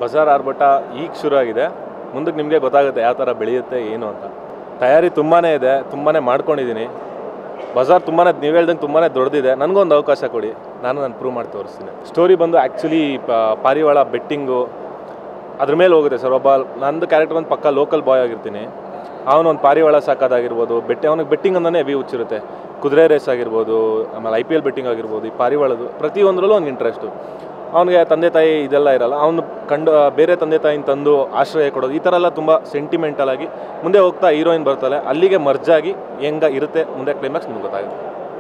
ಬಜಾರ್ ಆರ್ಭಟ ಈಗ ಶುರು ಆಗಿದೆ ಮುಂದಕ್ಕೆ ನಿಮಗೆ ಗೊತ್ತಾಗುತ್ತೆ ಯಾವ ಥರ ಬೆಳೆಯುತ್ತೆ ಏನು ಅಂತ ತಯಾರಿ ತುಂಬಾ ಇದೆ ತುಂಬಾ ಮಾಡ್ಕೊಂಡಿದ್ದೀನಿ ಬಜಾರ್ ತುಂಬಾ ನೀವು ಹೇಳ್ದಂಗೆ ತುಂಬಾ ದೊಡ್ಡದಿದೆ ನನಗೊಂದು ಅವಕಾಶ ಕೊಡಿ ನಾನು ನಾನು ಪ್ರೂವ್ ಮಾಡಿ ತೋರಿಸ್ತೀನಿ ಸ್ಟೋರಿ ಬಂದು ಆ್ಯಕ್ಚುಲಿ ಪಾರಿವಾಳ ಬೆಟ್ಟಿಂಗು ಅದ್ರ ಮೇಲೆ ಹೋಗುತ್ತೆ ಸರ್ ಒಬ್ಬ ನಂದು ಕ್ಯಾರೆಕ್ಟರ್ ಒಂದು ಪಕ್ಕ ಲೋಕಲ್ ಬಾಯ್ ಆಗಿರ್ತೀನಿ ಅವನು ಒಂದು ಪಾರಿವಾಳ ಸಾಕೋದಾಗಿರ್ಬೋದು ಬೆಟ್ಟಿ ಅವನಿಗೆ ಬೆಟ್ಟಿಂಗ್ ಅಂದೇ ಹೆವಿ ಹುಚ್ಚಿರುತ್ತೆ ಕುದುರೆ ರೇಸ್ ಆಗಿರ್ಬೋದು ಆಮೇಲೆ ಐ ಪಿ ಎಲ್ ಬೆಟ್ಟಿಂಗ್ ಆಗಿರ್ಬೋದು ಈ ಪಾರಿವಾಳದು ಪ್ರತಿಯೊಂದರಲ್ಲೂ ಒಂದು ಇಂಟ್ರೆಸ್ಟು ಅವನಿಗೆ ತಂದೆ ತಾಯಿ ಇದೆಲ್ಲ ಇರಲ್ಲ ಅವನು ಕಂಡು ಬೇರೆ ತಂದೆ ತಾಯಿನ ತಂದು ಆಶ್ರಯ ಕೊಡೋದು ಈ ಥರ ಎಲ್ಲ ತುಂಬ ಸೆಂಟಿಮೆಂಟಲ್ ಆಗಿ ಮುಂದೆ ಹೋಗ್ತಾ ಹೀರೋಯಿನ್ ಬರ್ತಾಳೆ ಅಲ್ಲಿಗೆ ಮರ್ಜಾಗಿ ಹೆಂಗ ಇರುತ್ತೆ ಮುಂದೆ ಕ್ಲೈಮ್ಯಾಕ್ಸ್ ನಿಮ್ಗೆ ಗೊತ್ತಾಗುತ್ತೆ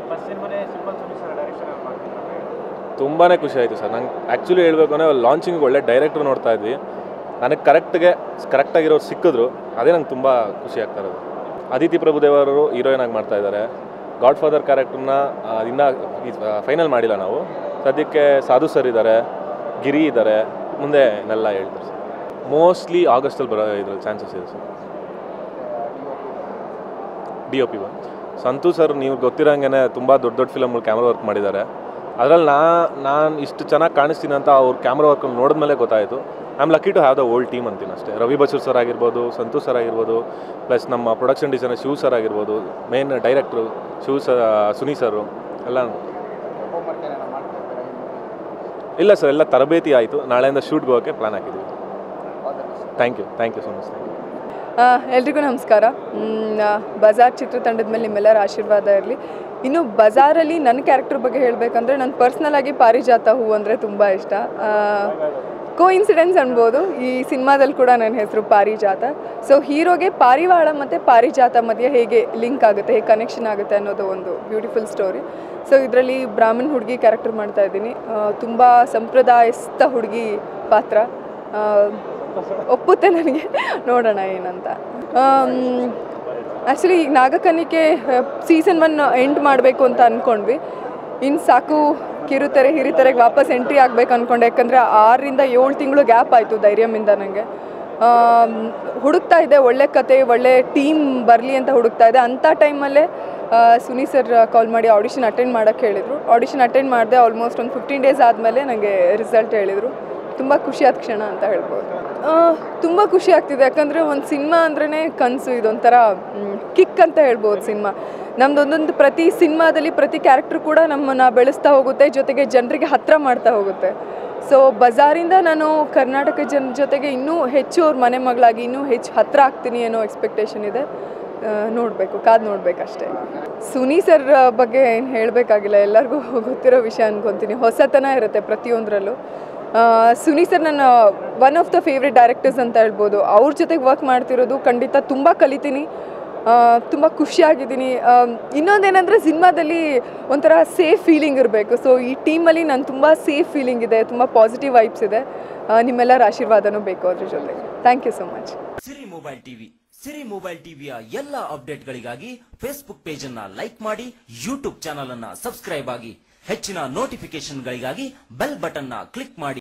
ತುಂಬಾ ಖುಷಿ ಆಯಿತು ಸರ್ ನಂಗೆ ಆ್ಯಕ್ಚುಲಿ ಹೇಳ್ಬೇಕು ಅಂದರೆ ಲಾಂಚಿಂಗ್ ಒಳ್ಳೆ ಡೈರೆಕ್ಟ್ರ್ ನೋಡ್ತಾ ಇದ್ವಿ ನನಗೆ ಕರೆಕ್ಟ್ಗೆ ಕರೆಕ್ಟಾಗಿರೋರು ಸಿಕ್ಕಿದ್ರು ಅದೇ ನಂಗೆ ತುಂಬ ಖುಷಿ ಆಗ್ತಾ ಇರೋದು ಅದಿತಿ ಪ್ರಭುದೇವರು ಹೀರೋಯಿನ್ ಆಗಿ ಮಾಡ್ತಾ ಇದ್ದಾರೆ ಗಾಡ್ ಫಾದರ್ ಕ್ಯಾರೆಕ್ಟರ್ನ ಇನ್ನೂ ಫೈನಲ್ ಮಾಡಿಲ್ಲ ನಾವು ಸದ್ಯಕ್ಕೆ ಸಾಧು ಸರ್ ಇದ್ದಾರೆ ಗಿರಿ ಇದ್ದಾರೆ ಮುಂದೆ ಇನ್ನೆಲ್ಲ ಹೇಳ್ತಾರೆ ಸರ್ ಮೋಸ್ಟ್ಲಿ ಆಗಸ್ಟಲ್ಲಿ ಬರೋ ಇದ್ರಲ್ಲಿ ಚಾನ್ಸಸ್ ಇದೆ ಸರ್ ಡಿ ಒ ಪಿ ಬನ್ ಸಂತು ಸರ್ ನೀವು ಗೊತ್ತಿರೋಂಗೆ ತುಂಬ ದೊಡ್ಡ ದೊಡ್ಡ ಫಿಲಮ್ಗಳು ಕ್ಯಾಮ್ರಾ ವರ್ಕ್ ಮಾಡಿದ್ದಾರೆ ಅದರಲ್ಲಿ ನಾ ನಾನು ಇಷ್ಟು ಚೆನ್ನಾಗಿ ಕಾಣಿಸ್ತೀನಿ ಅಂತ ಅವ್ರ ಕ್ಯಾಮ್ರಾ ವರ್ಕ್ ನೋಡಿದ್ಮೇಲೆ ಗೊತ್ತಾಯಿತು I am lucky to have the old team ಅಂತೀನಿ ಅಷ್ಟೇ ರವಿ ಬಸೂರ್ ಸರ್ ಆಗಿರ್ಬೋದು ಸಂತೋಷ್ ಸರ್ ಆಗಿರ್ಬೋದು ಪ್ಲಸ್ ನಮ್ಮ ಪ್ರೊಡಕ್ಷನ್ ಡಿಸೈನರ್ ಶಿವ್ ಸರ್ ಆಗಿರ್ಬೋದು main director Shiv sir Suni sir ಎಲ್ಲ ಇಲ್ಲ ಸರ್ ಎಲ್ಲ ತರಬೇತಿ ಆಯಿತು ನಾಳೆಯಿಂದ ಶೂಟ್ಗೆ ಹೋಗೋಕ್ಕೆ ಪ್ಲ್ಯಾನ್ ಹಾಕಿದ್ದೀವಿ thank you thank you so much thank you ಆ, ಎಲ್ರಿಗೂ ನಮಸ್ಕಾರ ಮ್, ಆ, ಬಜಾರ್ ಚಿತ್ರತಂಡದ ಮೇಲೆ ನಿಮ್ಮೆಲ್ಲರ ಆಶೀರ್ವಾದ ಇರಲಿ ಇನ್ನು ಬಜಾರಲ್ಲಿ ನನ್ನ ಕ್ಯಾರೆಕ್ಟರ್ ಬಗ್ಗೆ ಹೇಳಬೇಕಂದ್ರೆ ನನ್ನ ಪರ್ಸ್ನಲ್ ಆಗಿ ಪಾರಿಜಾತ ಹೂ ಅಂದರೆ ತುಂಬ ಇಷ್ಟ ಕೋ ಇನ್ಸಿಡೆನ್ಸ್ ಅನ್ಬೋದು ಈ ಸಿನಿಮಾದಲ್ಲಿ ಕೂಡ ನನ್ನ ಹೆಸರು ಪಾರಿಜಾತ ಸೊ ಹೀರೋಗೆ ಪಾರಿವಾಳ ಮತ್ತು ಪಾರಿಜಾತ ಮಧ್ಯೆ ಹೇಗೆ ಲಿಂಕ್ ಆಗುತ್ತೆ ಹೇಗೆ ಕನೆಕ್ಷನ್ ಆಗುತ್ತೆ ಅನ್ನೋದು ಒಂದು ಬ್ಯೂಟಿಫುಲ್ ಸ್ಟೋರಿ ಸೊ ಇದರಲ್ಲಿ ಬ್ರಾಹ್ಮಣ್ ಹುಡುಗಿ ಕ್ಯಾರೆಕ್ಟರ್ ಮಾಡ್ತಾ ಇದ್ದೀನಿ ತುಂಬ ಸಂಪ್ರದಾಯಸ್ಥ ಹುಡುಗಿ ಪಾತ್ರ ಆ, ಒಪ್ಪುತ್ತೆ ನನಗೆ ನೋಡೋಣ ಏನಂತ ಆ್ಯಕ್ಚುಲಿ ಈಗ ನಾಗಕನ್ನಿಕೆ ಸೀಸನ್ ಒನ್ ಎಂಡ್ ಮಾಡಬೇಕು ಅಂತ ಅಂದ್ಕೊಂಡ್ವಿ ಇನ್ನು ಸಾಕು ಕಿರುತೆರೆ ಹಿರಿತೆರೆಗೆ ವಾಪಸ್ ಎಂಟ್ರಿ ಆಗಬೇಕು ಅಂದ್ಕೊಂಡೆ ಯಾಕಂದರೆ ಆರರಿಂದ ಏಳು ತಿಂಗಳು ಗ್ಯಾಪ್ ಆಯಿತು ಧೈರ್ಯಮಿಂದ ನನಗೆ ಹುಡುಕ್ತಾ ಇದೆ ಒಳ್ಳೆ ಕತೆ ಒಳ್ಳೆ ಟೀಮ್ ಬರಲಿ ಅಂತ ಹುಡುಕ್ತಾ ಇದೆ ಅಂಥ ಟೈಮಲ್ಲೇ ಸುನಿ ಸರ್ ಕಾಲ್ ಮಾಡಿ ಆಡಿಷನ್ ಅಟೆಂಡ್ ಮಾಡೋಕ್ಕೆ ಹೇಳಿದರು ಆಡಿಷನ್ ಅಟೆಂಡ್ ಮಾಡಿದೆ ಆಲ್ಮೋಸ್ಟ್ ಒಂದು ಫಿಫ್ಟೀನ್ ಡೇಸ್ ಆದಮೇಲೆ ನನಗೆ ರಿಸಲ್ಟ್ ಹೇಳಿದರು ತುಂಬ ಖುಷಿಯಾದ ಕ್ಷಣ ಅಂತ ಹೇಳ್ಬೋದು ತುಂಬ ಖುಷಿ ಆಗ್ತಿದೆ ಯಾಕಂದರೆ ಒಂದು ಸಿನಿಮಾ ಅಂದ್ರೇ ಕನಸು ಇದೊಂಥರ ಕಿಕ್ ಅಂತ ಹೇಳ್ಬೋದು ಸಿನಿಮಾ ನಮ್ದು ಒಂದೊಂದು ಪ್ರತಿ ಸಿನಿಮಾದಲ್ಲಿ ಪ್ರತಿ ಕ್ಯಾರೆಕ್ಟರ್ ಕೂಡ ನಮ್ಮನ್ನು ಬೆಳೆಸ್ತಾ ಹೋಗುತ್ತೆ ಜೊತೆಗೆ ಜನರಿಗೆ ಹತ್ತಿರ ಮಾಡ್ತಾ ಹೋಗುತ್ತೆ ಸೊ ಬಜಾರಿಂದ ನಾನು ಕರ್ನಾಟಕ ಜನ ಜೊತೆಗೆ ಇನ್ನೂ ಹೆಚ್ಚು ಅವ್ರ ಮನೆ ಮಗಳಾಗಿ ಇನ್ನೂ ಹೆಚ್ಚು ಹತ್ತಿರ ಆಗ್ತೀನಿ ಅನ್ನೋ ಎಕ್ಸ್ಪೆಕ್ಟೇಷನ್ ಇದೆ ನೋಡಬೇಕು ಕಾದು ನೋಡಬೇಕಷ್ಟೇ ಸುನಿ ಸರ್ ಬಗ್ಗೆ ಏನು ಹೇಳಬೇಕಾಗಿಲ್ಲ ಎಲ್ಲರಿಗೂ ಗೊತ್ತಿರೋ ವಿಷಯ ಅನ್ಕೊತೀನಿ ಹೊಸತನ ಇರುತ್ತೆ ಪ್ರತಿಯೊಂದರಲ್ಲೂ ಆ, ಸುನಿ ಸರ್ ನನ್ನ one of the favourite directors ಅಂತ ಹೇಳ್ಬೋದು ಅವ್ರ ಜೊತೆಗೆ ವರ್ಕ್ ಮಾಡ್ತಿರೋದು ಖಂಡಿತ ತುಂಬ ಕಲಿತೀನಿ ತುಂಬ ಖುಷಿಯಾಗಿದ್ದೀನಿ ಇನ್ನೊಂದೇನೆಂದರೆ ಸಿನಿಮಾದಲ್ಲಿ ಒಂಥರ ಸೇಫ್ ಫೀಲಿಂಗ್ ಇರಬೇಕು ಸೊ ಈ ಟೀಮಲ್ಲಿ ನಾನು ತುಂಬ ಸೇಫ್ ಫೀಲಿಂಗ್ ಇದೆ ತುಂಬ ಪಾಸಿಟಿವ್ ವೈಬ್ಸ್ ಇದೆ ಆ, ನಿಮ್ಮೆಲ್ಲರ ಆಶೀರ್ವಾದನೂ ಬೇಕು ಅದ್ರ ಜೊತೆಗೆ thank you so much Siri mobile TV Siri mobile ಟಿವಿಯ ಎಲ್ಲ ಅಪ್ಡೇಟ್ಗಳಿಗಾಗಿ ಫೇಸ್ಬುಕ್ ಪೇಜ್ ಅನ್ನ ಲೈಕ್ ಮಾಡಿ ಯೂಟ್ಯೂಬ್ ಚಾನಲ್ ಅನ್ನ ಸಬ್ಸ್ಕ್ರೈಬ್ ಆಗಿ ಹೆಚ್ಚಿನ ನೋಟಿಫಿಕೇಶನ್ಗಳಿಗಾಗಿ ಬೆಲ್ ಬಟನ್ ನ ಕ್ಲಿಕ್ ಮಾಡಿ